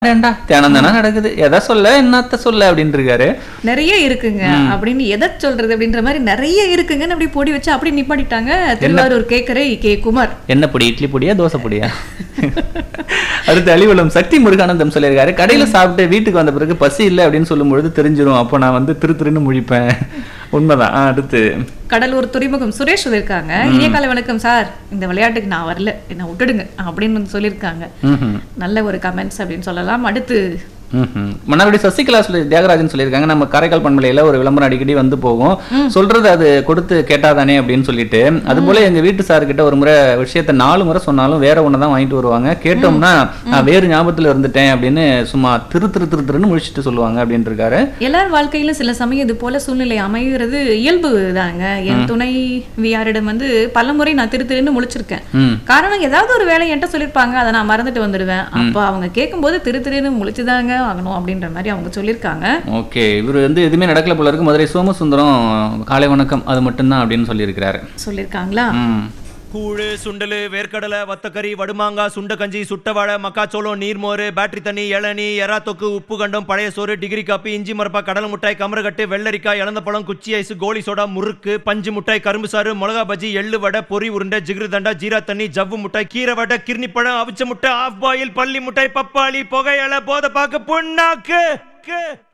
ஏண்டா தினம் தானே நடக்குது எதை சொல்ல என்னத்த சொல்ல அப்படின்னு இருக்காரு நிறைய இருக்குங்க அப்படின்னு எதை சொல்றது அப்படின்ற மாதிரி நிறைய இருக்குங்கன்னு அப்படி பொடி வச்சு அப்படி நிப்பாட்டிட்டாங்க திருவாரூர் கேக்கரை கே குமார் என்ன பொடி இட்லி பொடியா தோசை பொடியா அடுத்து அலிவலம் சக்தி முருகானந்தம் சொல்லியிருக்காரு கடையில சாப்பிட்டு வீட்டுக்கு வந்த பிறகு பசி இல்லை அப்படின்னு சொல்லும்பொழுது தெரிஞ்சிரும் அப்போ நான் வந்து திரு திருன்னு முழிப்பேன் உண்மைதான் ஆ, அடுத்து கடலூர் துறைமுகம் சுரேஷ் சொல்லியிருக்காங்க இனிய காலை வணக்கம் சார் இந்த விளையாட்டுக்கு நான் வரல என்ன விட்டுடுங்க அப்படின்னு வந்து சொல்லியிருக்காங்க ம்ஹும். நல்ல ஒரு கமெண்ட்ஸ் அப்படின்னு சொல்லலாம் அடுத்து ம்ஹும். மன்னார்குடி சசிகலா சொல்லி தியாகராஜன் சொல்லியிருக்காங்க நம்ம காரைக்கால் பண்பலையில ஒரு விளம்பரம் அடிக்கடி வந்து போகும் சொல்றது அது கொடுத்து கேட்டாதானே அப்படின்னு சொல்லிட்டு அது போல எங்க வீட்டு சார் கிட்ட ஒரு முறை விஷயத்த நாலு முறை சொன்னாலும் வேற ஒண்ணு தான் வாங்கிட்டு வருவாங்க கேட்டோம்னா நான் வேறு ஞாபகத்துல இருந்துட்டேன் அப்படின்னு சும்மா திரு திரு திரு திருன்னு முழிச்சிட்டு சொல்லுவாங்க அப்படின்னு இருக்காரு எல்லார் வாழ்க்கையிலும் சில சமயம் இது போல சூழ்நிலை அமைகிறது இயல்பு தாங்க என் துணை வியாரிடம் வந்து பலமுறை நான் திரு திருன்னு முழிச்சிருக்கேன் ம் காரணம் ஏதாவது ஒரு வேலை என்கிட்ட சொல்லியிருப்பாங்க அதை நான் மறந்துட்டு வந்துடுவேன் அப்போ அவங்க கேட்கும்போது திரு திருன்னு முழிச்சுதாங்க ஆகணும் அப்படின்ற மாதிரி அவங்க சொல்லியிருக்காங்க ஓகே இவர் வந்து எதுவுமே நடக்கல போல இருக்கு மதுரை சோமசுந்தரம் காலை வணக்கம் அது மட்டும்தான் அப்படின்னு சொல்லியிருக்கிறாரு சொல்லியிருக்காங்களா ம் கூழு சுண்டலு வேர்க்கடலை வத்தக்கறி வடுமாங்காய் சுண்டக்கஞ்சி சுட்டவாடை மக்காச்சோளம் நீர்மோர் பேட்டரி தண்ணி இளநீ எறா தொக்கு உப்பு கண்டம் பழைய சோறு டிகிரி காப்பி இஞ்சி மரப்பா கடலை மிட்டாய் கமரகட்டு வெள்ளரிக்காய் இளந்த பழம் குச்சி ஐஸ் கோலி சோடா முறுக்கு பஞ்சு மிட்டாய் கரும்பு சாறு மிளகா பஜ்ஜி எள்ளு வடை பொரி உருண்டை ஜிகிரு தண்டா ஜீரா தண்ணி ஜவ்வு மிட்டாய் கீரை வடை கிர்னி பழம் அவிச்ச முட்டை ஆஃப் பாயில் பள்ளி மிட்டாய் பப்பாளி புகையலை போதை பாக்கு புண்ணாக்கு க்கு.